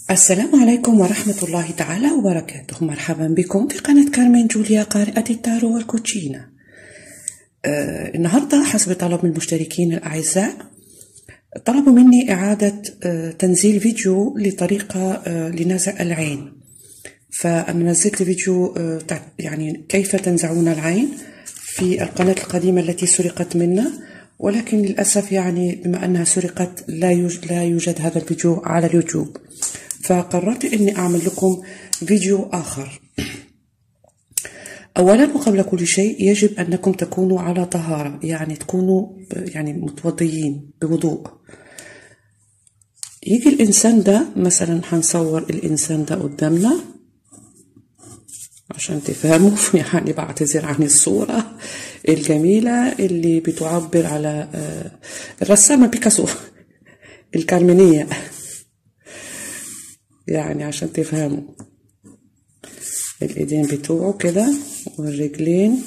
السلام عليكم ورحمة الله تعالى وبركاته مرحبا بكم في قناة كارمين جوليا قارئة التارو والكوتشينا آه النهاردة حسب طلب من المشتركين الأعزاء طلبوا مني إعادة آه تنزيل فيديو لطريقة آه لنزع العين فأنا نزلت فيديو آه يعني كيف تنزعون العين في القناة القديمة التي سرقت منا ولكن للأسف يعني بما أنها سرقت لا يوجد, لا يوجد هذا الفيديو على اليوتيوب فقررت اني اعمل لكم فيديو اخر اولا وقبل كل شيء يجب انكم تكونوا على طهاره يعني تكونوا يعني متوضيين بوضوء يجي الانسان ده مثلا هنصور الانسان ده قدامنا عشان تفهموا يعني بعتذر عن الصورة الجميلة اللي بتعبر على الرسامة بيكاسو الكارمينية يعني عشان تفهموا الايدين بتوعه كده والرجلين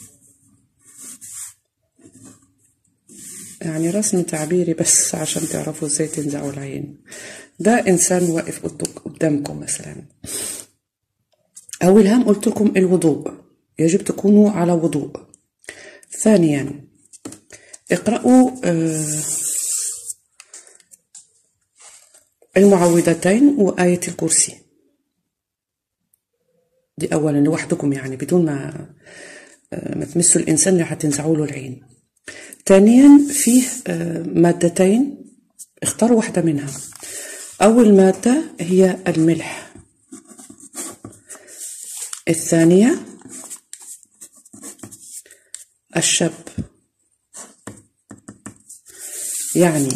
يعني رسم تعبيري بس عشان تعرفوا ازاي تنزعوا العين ده انسان واقف قدامكم مثلا اول هام قلت لكم الوضوء يجب تكونوا على وضوء ثانيا اقرأوا آه المعوذتين وآية الكرسي دي أولا لوحدكم يعني بدون ما ما تمسوا الإنسان اللي هتنزعوا له العين ثانيا فيه مادتين اختاروا واحدة منها أول مادة هي الملح الثانية الشب يعني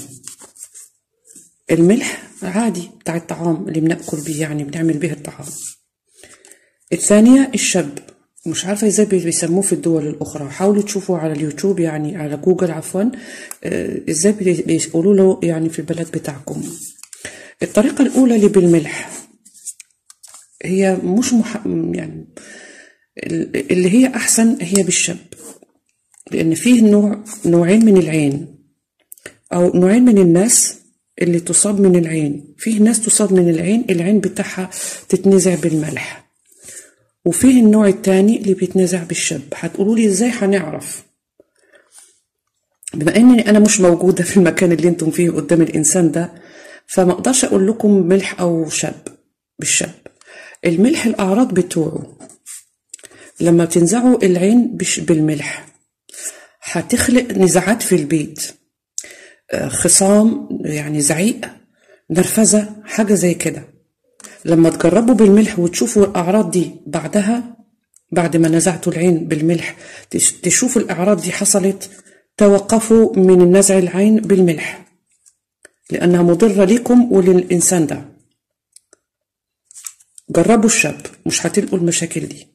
الملح عادي بتاع الطعام اللي بناكل بيه يعني بنعمل به الطعام الثانية الشب مش عارفة ازاي بيسموه في الدول الأخرى حاولوا تشوفوا على اليوتيوب يعني على جوجل عفوا ازاي بيقولوا له يعني في البلد بتاعكم الطريقة الأولى اللي بالملح هي مش مح... يعني اللي هي أحسن هي بالشب لأن فيه نوع نوعين من العين أو نوعين من الناس اللي تصاب من العين فيه ناس تصاب من العين العين بتاعها تتنزع بالملح وفيه النوع التاني اللي بيتنزع بالشب هتقولوا لي ازاي هنعرف بما اني انا مش موجودة في المكان اللي انتم فيه قدام الانسان ده فما اقدرش اقول لكم ملح او شب بالشب الملح الاعراض بتوعه لما بتنزعوا العين بالملح هتخلق نزاعات في البيت خصام يعني زعيق نرفزة حاجة زي كده لما تجربوا بالملح وتشوفوا الأعراض دي بعدها بعد ما نزعتوا العين بالملح تشوفوا الأعراض دي حصلت توقفوا من نزع العين بالملح لأنها مضرة لكم وللإنسان ده جربوا الشاب مش هتلقوا المشاكل دي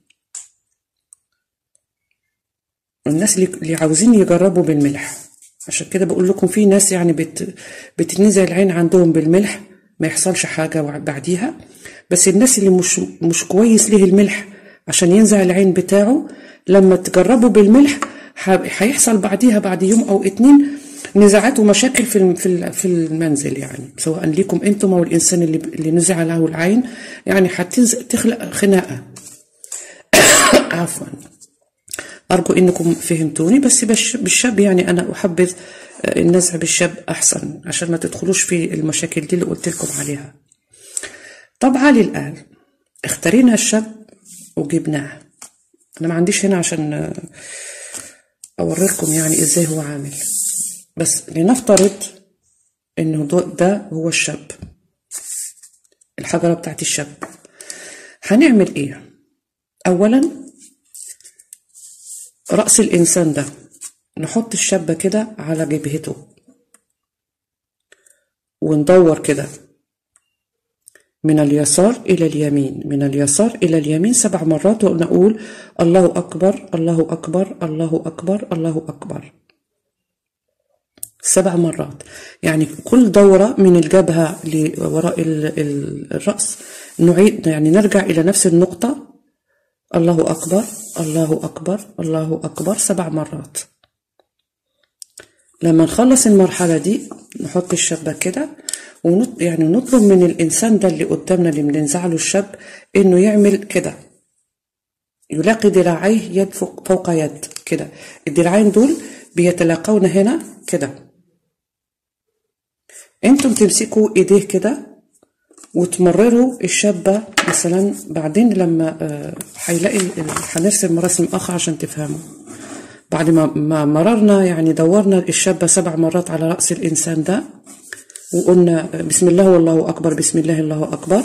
الناس اللي عاوزين يجربوا بالملح عشان كده بقول لكم في ناس يعني بت بتنزع العين عندهم بالملح ما يحصلش حاجة بعديها بس الناس اللي مش مش كويس ليه الملح عشان ينزع العين بتاعه لما تجربوا بالملح هيحصل بعديها بعد يوم او اتنين نزاعات ومشاكل في في المنزل يعني سواء ليكم انتم او الانسان اللي اللي نزع له العين يعني هتخلق خناقه عفوا أرجو إنكم فهمتوني بس بالشاب يعني أنا أحبذ النزع بالشاب أحسن عشان ما تدخلوش في المشاكل دي اللي قلت لكم عليها طبعا للآن اختارينا الشاب وجبناه أنا ما عنديش هنا عشان أوريكم يعني إزاي هو عامل بس لنفترض إنه ده هو الشاب الحجرة بتاعت الشاب هنعمل إيه أولاً رأس الإنسان ده نحط الشابة كده على جبهته وندور كده من اليسار إلى اليمين من اليسار إلى اليمين سبع مرات ونقول الله أكبر الله أكبر الله أكبر الله أكبر سبع مرات يعني كل دورة من الجبهة لوراء الرأس نعيد يعني نرجع إلى نفس النقطة الله أكبر الله أكبر الله أكبر سبع مرات لما نخلص المرحلة دي نحط الشابة كده ونط يعني نطلب من الإنسان ده اللي قدامنا اللي بننزع له الشاب إنه يعمل كده يلاقي ذراعيه يد فوق, فوق يد كده الذراعين دول بيتلاقون هنا كده انتم تمسكوا ايديه كده وتمرروا الشابة مثلا بعدين لما آه، هيلاقي هنرسم مراسم اخر عشان تفهموا بعد ما ما مررنا يعني دورنا الشابة سبع مرات على رأس الإنسان ده وقلنا بسم الله والله أكبر بسم الله الله أكبر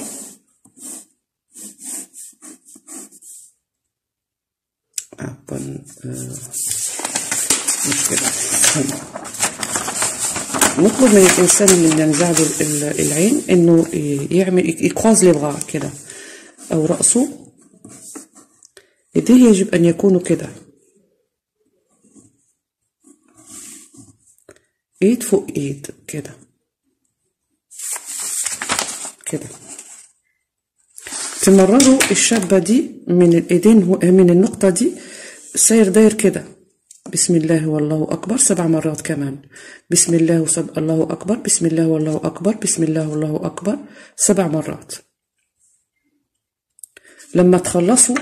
عفوا آه، مش كده نطلب من الإنسان اللي ننزع له ال- العين إنه يعمل يكواز لي بغا كده أو رأسه يديه يجب أن يكونوا كده ايد فوق ايد كده كده تمرروا الشابة دي من الايدين هو- من النقطة دي سير داير كده بسم الله والله أكبر سبع مرات كمان بسم الله وسب الله أكبر بسم الله والله أكبر بسم الله والله أكبر سبع مرات لما تخلصوا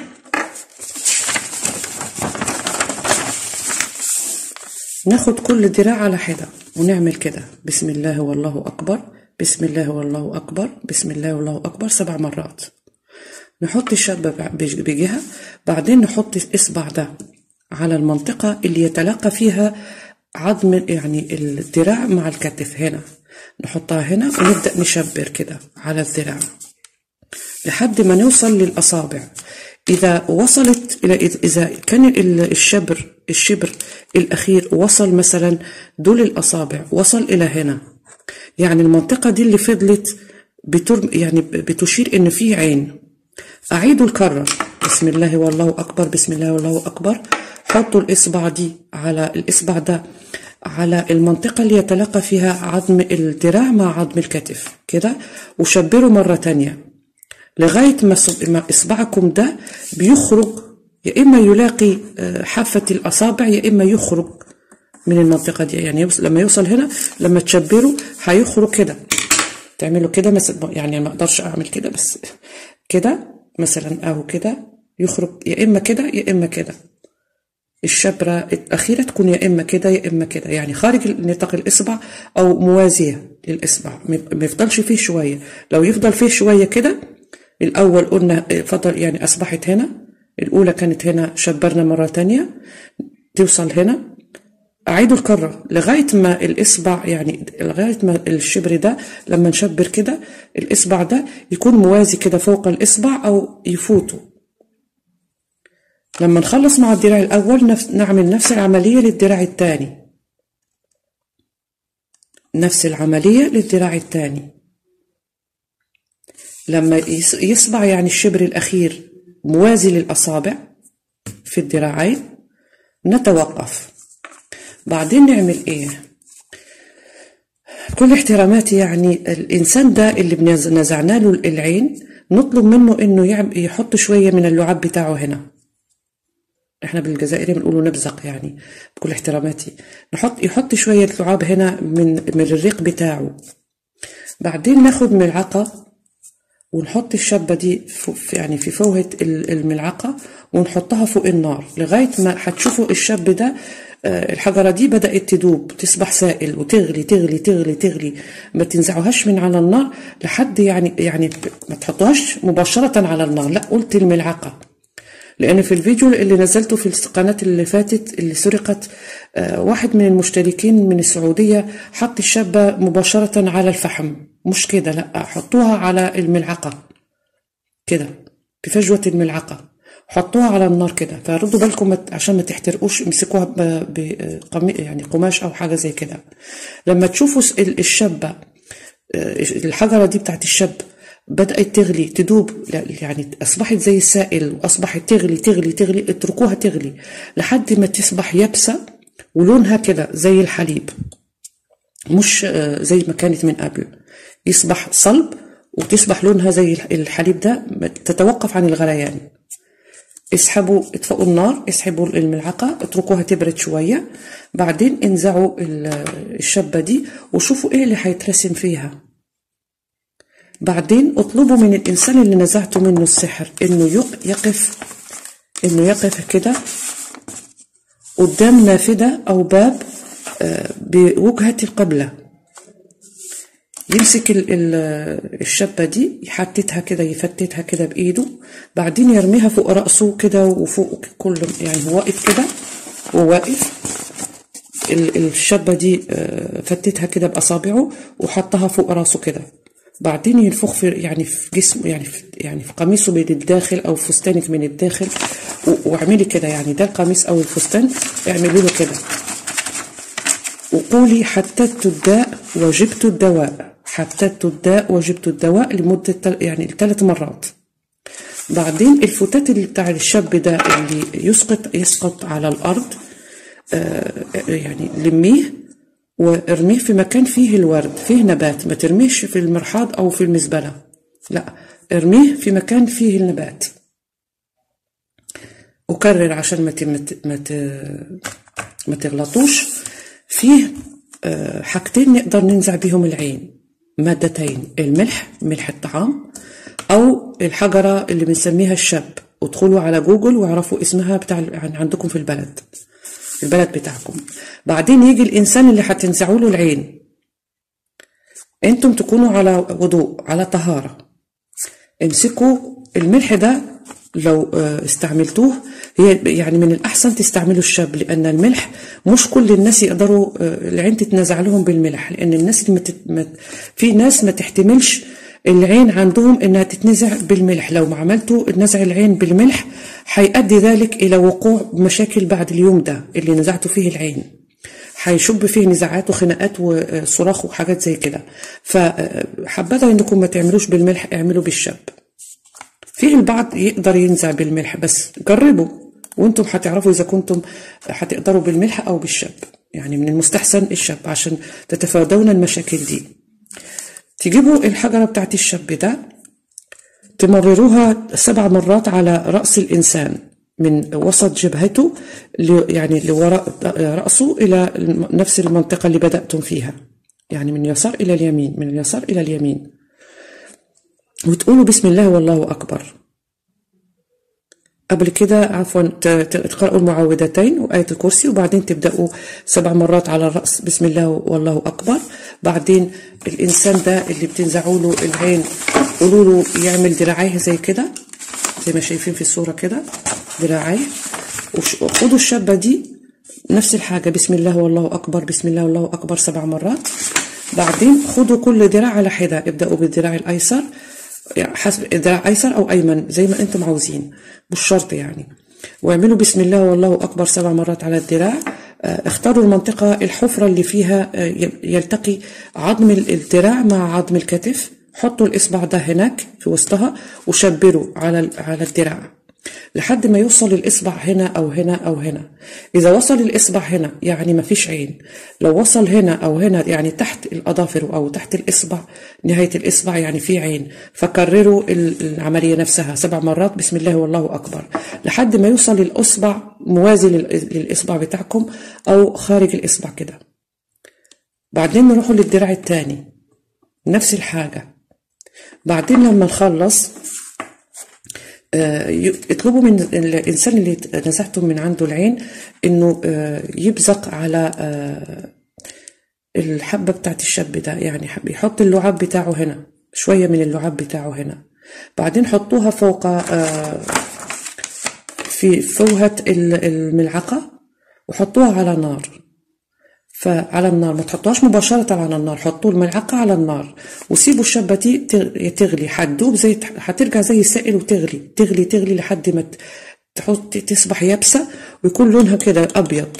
ناخد كل دراع على حدة ونعمل كده بسم الله والله أكبر بسم الله والله أكبر بسم الله والله أكبر سبع مرات نحط الشابة بج- بجهة بعدين نحط الإصبع ده على المنطقة اللي يتلاقى فيها عظم يعني الذراع مع الكتف هنا نحطها هنا ونبدأ نشبر كده على الذراع لحد ما نوصل للأصابع إذا وصلت إلى إذا كان ال- الشبر الشبر الأخير وصل مثلا دول الأصابع وصل إلى هنا يعني المنطقة دي اللي فضلت بتر يعني بتشير إن في عين أعيد الكرة بسم الله والله أكبر بسم الله والله أكبر حطوا الإصبع دي على الإصبع ده على المنطقة اللي يتلاقى فيها عظم الذراع مع عظم الكتف كده وشبروا مرة تانية لغاية ما صب- ما إصبعكم ده بيخرج يا إما يلاقي آه، حافة الأصابع يا إما يخرج من المنطقة دي يعني يوصل لما يوصل هنا لما تشبروا هيخرج كده تعملوا كده مثلا يعني ما اقدرش اعمل كده بس كده مثلا او كده يخرج يا اما كده يا اما كده الشبرة الأخيرة تكون يا إما كده يا إما كده يعني خارج نطاق الإصبع أو موازية للإصبع ما ما يفضلش فيه شوية لو يفضل فيه شوية كده الأول قلنا فضل يعني أصبحت هنا الأولى كانت هنا شبرنا مرة تانية توصل هنا أعيد الكرة لغاية ما الإصبع يعني لغاية ما الشبر ده لما نشبر كده الإصبع ده يكون موازي كده فوق الإصبع أو يفوته لما نخلص مع الدراع الأول نفس نعمل نفس العملية للدراع الثاني نفس العملية للدراع الثاني لما يس- يصبع يعني الشبر الأخير موازي للأصابع في الذراعين نتوقف بعدين نعمل إيه كل احتراماتي يعني الإنسان ده اللي بنز- نزعنا له العين نطلب منه إنه يعم- يحط شوية من اللعاب بتاعه هنا احنا بالجزائري بنقوله نبزق يعني بكل احتراماتي نحط يحط شوية لعاب هنا من من الريق بتاعه بعدين ناخد ملعقة ونحط الشابة دي فوق يعني في فوهة ال- الملعقة ونحطها فوق النار لغاية ما هتشوفوا الشاب ده آه، الحجرة دي بدأت تدوب تصبح سائل وتغلي تغلي تغلي تغلي ما تنزعوهاش من على النار لحد يعني يعني ما تحطوهاش مباشرة على النار لا قلت الملعقة لان في الفيديو اللي نزلته في القناه اللي فاتت اللي سرقت آه، واحد من المشتركين من السعوديه حط الشابه مباشره على الفحم مش كده لا حطوها على الملعقه كده بفجوه الملعقه حطوها على النار كده فردوا بالكم ما ت- عشان ما تحترقوش امسكوها ب- بقمي يعني قماش او حاجه زي كده لما تشوفوا س- ال- الشابه آه، الحجرة دي بتاعت الشاب بدأت تغلي تدوب لا، يعني أصبحت زي السائل وأصبحت تغلي تغلي تغلي اتركوها تغلي لحد ما تصبح يابسة ولونها كده زي الحليب مش آه، زي ما كانت من قبل يصبح صلب وتصبح لونها زي الح- الحليب ده تتوقف عن الغليان اسحبوا اطفئوا النار اسحبوا الملعقة اتركوها تبرد شوية بعدين انزعوا الشبة دي وشوفوا ايه اللي هيترسم فيها بعدين اطلبوا من الانسان اللي نزعتوا منه السحر انه يقف انه يقف كده قدام نافذة او باب بوجهة القبلة يمسك الشابة دي يحتتها كده يفتتها كده بإيده بعدين يرميها فوق رأسه كده وفوق كل يعني هو واقف كده وواقف الشابة دي فتتها كده بأصابعه وحطها فوق راسه كده بعدين ينفخ في يعني في جسمه يعني في يعني في قميصه من الداخل او فستانك من الداخل واعملي كده يعني ده القميص او الفستان اعملي له كده وقولي حتت الداء وجبت الدواء حتت الداء وجبت الدواء لمدة يعني ثلاث مرات بعدين الفتات اللي بتاع الشاب ده اللي يسقط يسقط على الأرض آه يعني لميه وارميه في مكان فيه الورد فيه نبات ما ترميش في المرحاض أو في المزبلة لا ارميه في مكان فيه النبات أكرر عشان ما ما ما تغلطوش فيه حاجتين نقدر ننزع بيهم العين مادتين الملح ملح الطعام أو الحجرة اللي بنسميها الشاب ادخلوا على جوجل واعرفوا اسمها بتاع عندكم في البلد البلد بتاعكم بعدين يجي الإنسان اللي هتنزعوا له العين انتم تكونوا على وضوء على طهارة امسكوا الملح ده لو استعملتوه هي يعني من الأحسن تستعملوا الشاب لأن الملح مش كل الناس يقدروا العين تتنزع لهم بالملح لأن الناس اللي مت... في ناس ما تحتملش العين عندهم انها تتنزع بالملح لو ما عملتوا نزع العين بالملح هيؤدي ذلك الى وقوع مشاكل بعد اليوم ده اللي نزعتوا فيه العين هيشب فيه نزاعات وخناقات وصراخ وحاجات زي كده فحبذا انكم ما تعملوش بالملح اعملوا بالشاب في البعض يقدر ينزع بالملح بس جربوا وانتم هتعرفوا اذا كنتم هتقدروا بالملح او بالشاب يعني من المستحسن الشاب عشان تتفادون المشاكل دي تجيبوا الحجرة بتاعت الشاب ده تمرروها سبع مرات على رأس الإنسان من وسط جبهته يعني لوراء رأسه إلى نفس المنطقة اللي بدأتم فيها يعني من اليسار إلى اليمين من اليسار إلى اليمين وتقولوا بسم الله والله أكبر قبل كده عفوا تقرأوا المعوذتين وآية الكرسي وبعدين تبدأوا سبع مرات على الرأس بسم الله والله أكبر بعدين الإنسان ده اللي بتنزعوا له العين قولوا له يعمل ذراعيه زي كده زي ما شايفين في الصورة كده ذراعيه وخدوا الشابة دي نفس الحاجة بسم الله والله أكبر بسم الله والله أكبر سبع مرات بعدين خدوا كل ذراع على حدة ابدأوا بالذراع الأيسر حسب ذراع ايسر او ايمن زي ما انتم عاوزين مش شرط يعني واعملوا بسم الله والله اكبر سبع مرات على الذراع اختاروا المنطقة الحفرة اللي فيها يلتقي عظم الذراع مع عظم الكتف حطوا الإصبع ده هناك في وسطها وشبروا على على الذراع لحد ما يوصل الإصبع هنا أو هنا أو هنا إذا وصل الإصبع هنا يعني ما فيش عين لو وصل هنا أو هنا يعني تحت الأظافر أو تحت الإصبع نهاية الإصبع يعني في عين فكرروا العملية نفسها سبع مرات بسم الله والله أكبر لحد ما يوصل الإصبع موازي للإصبع بتاعكم أو خارج الإصبع كده بعدين نروحوا للدراع الثاني نفس الحاجة بعدين لما نخلص اطلبوا من الانسان اللي نزعتم من عنده العين انه يبزق على الحبه بتاعت الشاب ده يعني يحط اللعاب بتاعه هنا شويه من اللعاب بتاعه هنا بعدين حطوها فوق في فوهة الملعقة وحطوها على نار فعلى النار ما تحطوهاش مباشرة على النار حطوا الملعقة على النار وسيبوا الشبة دي تغلي حتدوب زي هترجع زي السائل وتغلي تغلي تغلي لحد ما تحط تصبح يابسة ويكون لونها كده أبيض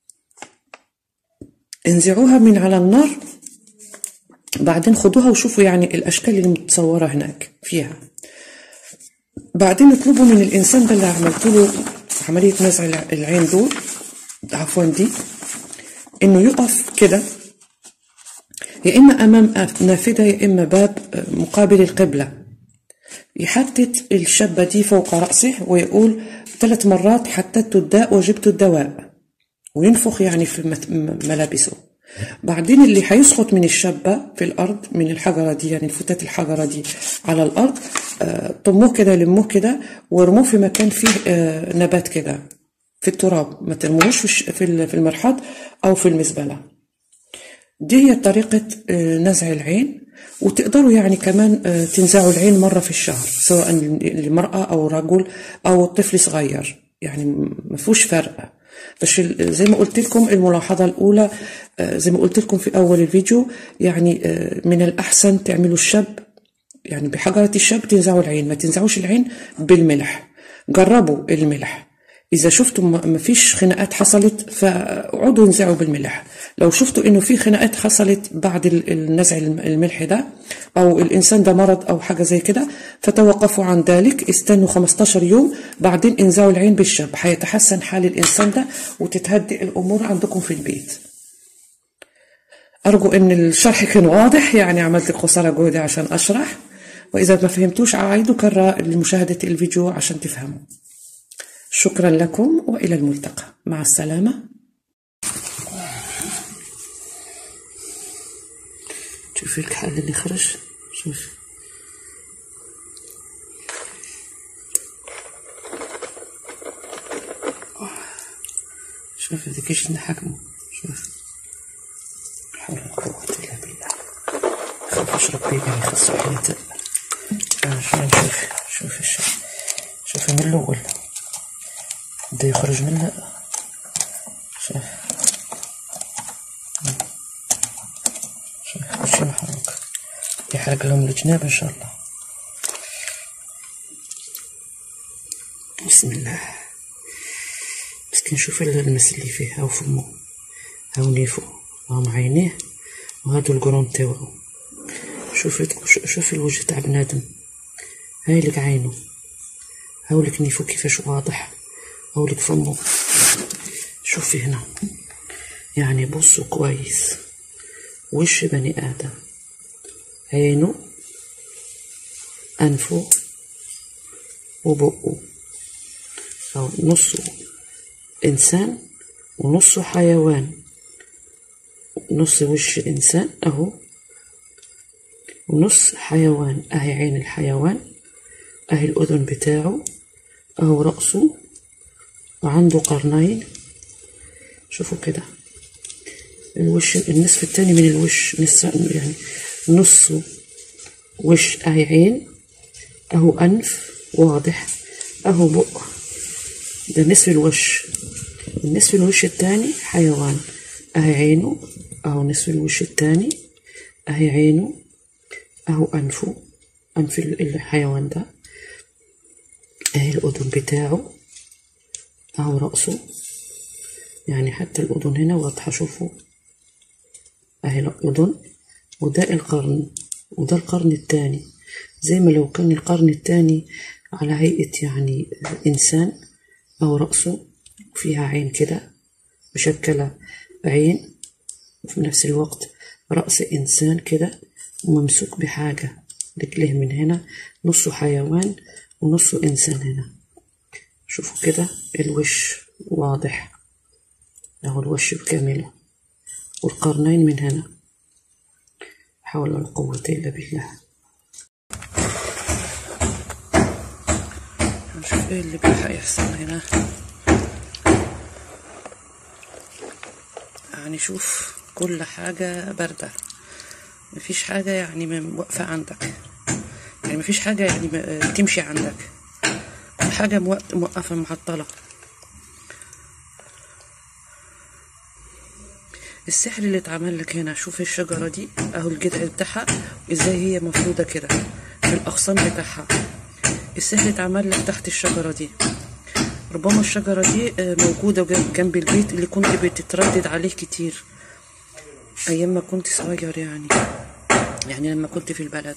انزعوها من على النار بعدين خدوها وشوفوا يعني الأشكال اللي متصورة هناك فيها بعدين اطلبوا من الإنسان ده اللي عملت له عملية نزع العين دول عفوا دي انه يقف كده يا اما امام نافذه يا اما باب مقابل القبله يحدد الشابة دي فوق رأسه ويقول ثلاث مرات حددت الداء وجبت الدواء وينفخ يعني في مت- م- ملابسه بعدين اللي هيسقط من الشابة في الأرض من الحجرة دي يعني فتات الحجرة دي على الأرض آه، طموه كده لموه كده وارموه في مكان فيه آه، نبات كده في التراب ما ترموهوش في الش- في ال- في المرحاض أو في المزبلة دي هي طريقة آه، نزع العين وتقدروا يعني كمان آه، تنزعوا العين مرة في الشهر سواء لمرأة أو رجل أو طفل صغير يعني ما فيهوش فرق بس ال- زي ما قلت لكم الملاحظة الأولى آه، زي ما قلت لكم في أول الفيديو يعني آه، من الأحسن تعملوا الشاب يعني بحجرة الشاب تنزعوا العين ما تنزعوش العين بالملح جربوا الملح إذا شفتوا ما ما فيش خناقات حصلت فاقعدوا انزعوا بالملح لو شفتوا إنه في خناقات حصلت بعد ال- النزع الم- الملح ده أو الإنسان ده مرض أو حاجة زي كده فتوقفوا عن ذلك استنوا 15 يوم بعدين انزعوا العين بالشاب هيتحسن حال الإنسان ده وتتهدئ الأمور عندكم في البيت أرجو إن الشرح كان واضح يعني عملت قصارى جهدي عشان أشرح وإذا ما فهمتوش أعيدوا كرة لمشاهدة الفيديو عشان تفهموا شكرا لكم وإلى الملتقى مع السلامة شوفي الكحل اللي خرج شوفي شوفي ذيك نحكمه شوفي حول ولا قوة إلا بالله خاف أشرب بيه يعني خاص حياته شوف شوف شوف الشيء شوفي من الأول بدا يخرج منها شوف شوف وشي محروق يحرق لهم الجناب إن شاء الله بسم الله بس كنشوف المس اللي فيه هاو فمو هاو نيفو وهم عينيه وهادو القرون تاوعو شوفي شوفي الوجه تاع بنادم هاي لك عينه هاو لك نيفو كيفاش واضح هاو لك فمو شوفي هنا يعني بصوا كويس وش بني آدم عينه أنفه وبقه أو نصه إنسان ونصه حيوان نص وش إنسان أهو ونص حيوان أهي عين الحيوان أهي الأذن بتاعه أهو رأسه وعنده قرنين شوفوا كده الوش النصف التاني من الوش نص يعني نصه وش أهي عين أهو أنف واضح أهو بق ده نصف الوش النصف الوش التاني حيوان أهي عينه أهو نصف الوش التاني أهي عينه أهو أنفه أنف الحيوان ده أهي الأذن بتاعه أهو رأسه يعني حتى الأذن هنا واضحة شوفوا أهي الأذن وده القرن وده القرن التاني زي ما لو كان القرن التاني على هيئة يعني إنسان أو رأسه فيها عين كده مشكلة عين وفي نفس الوقت رأس إنسان كده وممسوك بحاجة رجليه من هنا نصه حيوان ونصه إنسان هنا شوفوا كده الوش واضح له الوش بكامله والقرنين من هنا حول ولا قوة إلا بالله نشوف ايه اللي بيلحق يحصل هنا يعني شوف كل حاجة باردة مفيش حاجة يعني م- واقفة عندك يعني مفيش حاجة يعني م- تمشي عندك كل حاجة موق- موقفة معطلة السحر اللي اتعمل لك هنا شوف الشجرة دي اهو الجذع بتاعها ازاي هي مفروضة كده في الأغصان بتاعها السحر اتعمل لك تحت الشجرة دي ربما الشجرة دي آه، موجودة جنب- جنب البيت اللي كنت بتتردد عليه كتير أيام ما كنت صغير يعني يعني لما كنت في البلد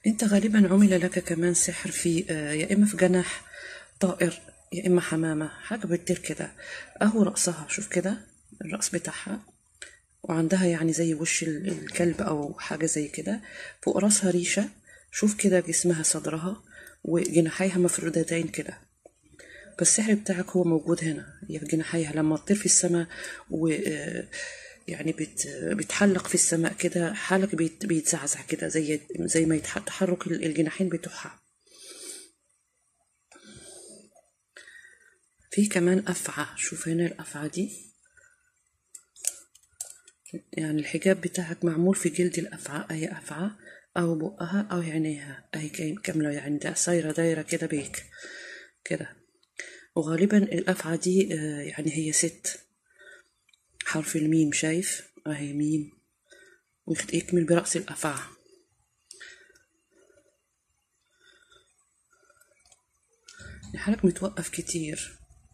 انت غالبا عمل لك كمان سحر في آه، يا اما في جناح طائر يا اما حمامة حاجة بتطير كده اهو رأسها شوف كده الرأس بتاعها وعندها يعني زي وش ال- الكلب او حاجة زي كده فوق راسها ريشة شوف كده جسمها صدرها وجناحيها مفرودتين كده فالسحر بتاعك هو موجود هنا هي في جناحيها لما تطير في السماء و آه، يعني بت بتحلق في السماء كده حالك بيت بيتزعزع كده زي زي ما يتح- تحرك ال- الجناحين بتوعها في كمان أفعى شوف هنا الأفعى دي يعني الحجاب بتاعك معمول في جلد الأفعى أي أفعى أو بقها أو عينيها أي كاين- كاملة يعني ده صايرة دايرة كده بيك كده وغالبا الأفعى دي آه، يعني هي ست حرف الميم شايف أهي ميم ويكمل برأس الأفعى حالك متوقف كتير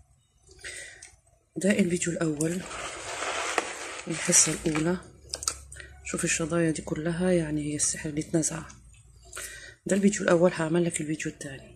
ده الفيديو الأول الحصة الأولى شوف الشظايا دي كلها يعني هي السحر اللي اتنزع ده الفيديو الأول هعمل لك الفيديو التاني